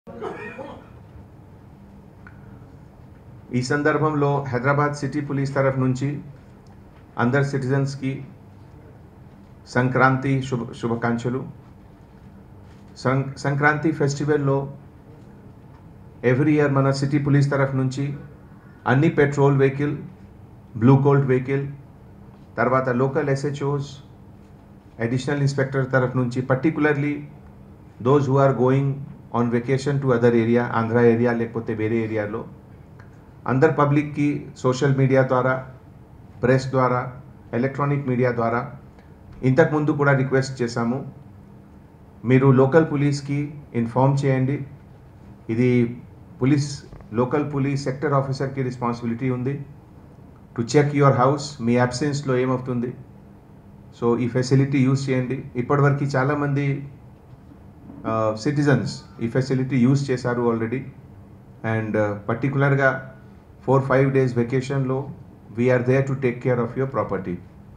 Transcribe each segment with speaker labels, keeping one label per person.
Speaker 1: ఈ సందర్భంలో Hyderabad city police తరఫు నుంచి అందరు సిటిజన్స్కి సంక్రాంతి శుభ శుభాకాంక్షలు సం సంక్రాంతి ఫెస్టివల్లో ఎవ్రీ ఇయర్ మన సిటీ పోలీస్ తరఫు నుంచి అన్ని petrol vehicle blue colt vehicle తర్వాత లోకల్ ఎస్హెచ్ఓస్ అడిషనల్ ఇన్స్పెక్టర్ తరఫు నుంచి particularly those who are going on vacation to other area Andhra area లేకపోతే వేరే ఏరియాలో అందరు పబ్లిక్కి సోషల్ మీడియా ద్వారా ప్రెస్ ద్వారా ఎలక్ట్రానిక్ మీడియా ద్వారా ఇంతకుముందు కూడా రిక్వెస్ట్ చేశాము మీరు లోకల్ పోలీస్కి ఇన్ఫామ్ చేయండి ఇది పోలీస్ లోకల్ పోలీస్ సెక్టర్ ఆఫీసర్కి రెస్పాన్సిబిలిటీ ఉంది టు చెక్ యువర్ హౌస్ మీ అబ్సెన్స్లో ఏమవుతుంది సో ఈ ఫెసిలిటీ యూజ్ చేయండి ఇప్పటివరకు చాలామంది సిటిజన్స్ ఈ ఫెసిలిటీ యూజ్ చేశారు ఆల్రెడీ అండ్ పర్టికులర్గా ఫోర్ ఫైవ్ డేస్ వెకేషన్లో we are there to take care of your property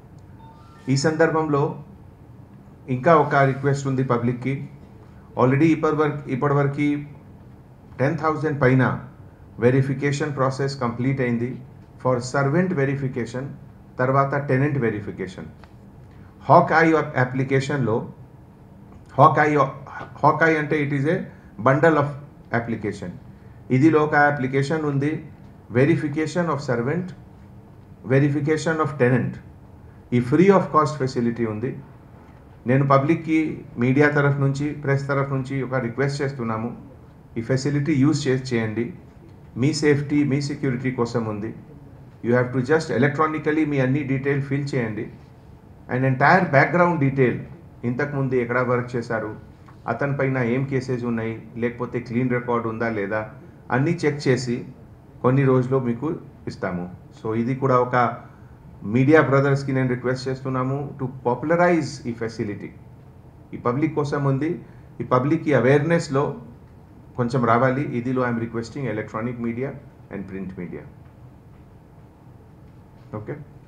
Speaker 1: ఈ సందర్భంలో ఇంకా ఒక రిక్వెస్ట్ ఉంది పబ్లిక్కి ఆల్రెడీ ఇప్పటివరకు ఇప్పటివరకు టెన్ థౌజండ్ పైన వెరిఫికేషన్ ప్రాసెస్ కంప్లీట్ అయింది ఫర్ సర్వెంట్ వెరిఫికేషన్ తర్వాత టెనెంట్ వెరిఫికేషన్ హాక్ ఐ అప్లికేషన్లో హాక్ ఐ హాక్ ఐ అంటే it is a bundle of application ఇదిలో ఒక అప్లికేషన్ ఉంది verification of servant verification of tenant ఈ ఫ్రీ ఆఫ్ కాస్ట్ ఫెసిలిటీ ఉంది నేను పబ్లిక్కి మీడియా తరఫు నుంచి ప్రెస్ తరఫు నుంచి ఒక రిక్వెస్ట్ చేస్తున్నాము ఈ ఫెసిలిటీ యూజ్ చేసి చేయండి మీ సేఫ్టీ మీ సెక్యూరిటీ కోసం ఉంది you have to just electronically మీ అన్ని డీటెయిల్ ఫిల్ చేయండి అండ్ ఎంటైర్ బ్యాక్గ్రౌండ్ డీటెయిల్ ఇంతకుముందు ఎక్కడ వర్క్ చేశారు అతని పైన ఏం కేసెస్ ఉన్నాయి లేకపోతే క్లీన్ రికార్డ్ ఉందా లేదా అన్నీ చెక్ చేసి కొన్ని రోజుల్లో మీకు ఇస్తాము సో ఇది కూడా ఒక మీడియా బ్రదర్స్కి నేను రిక్వెస్ట్ చేస్తున్నాము టు పాపులరైజ్ ఈ ఫెసిలిటీ ఈ పబ్లిక్ కోసం ఉంది ఈ పబ్లిక్ ఈ అవేర్నెస్లో కొంచెం రావాలి ఇదిలో I'm requesting electronic media and print media okay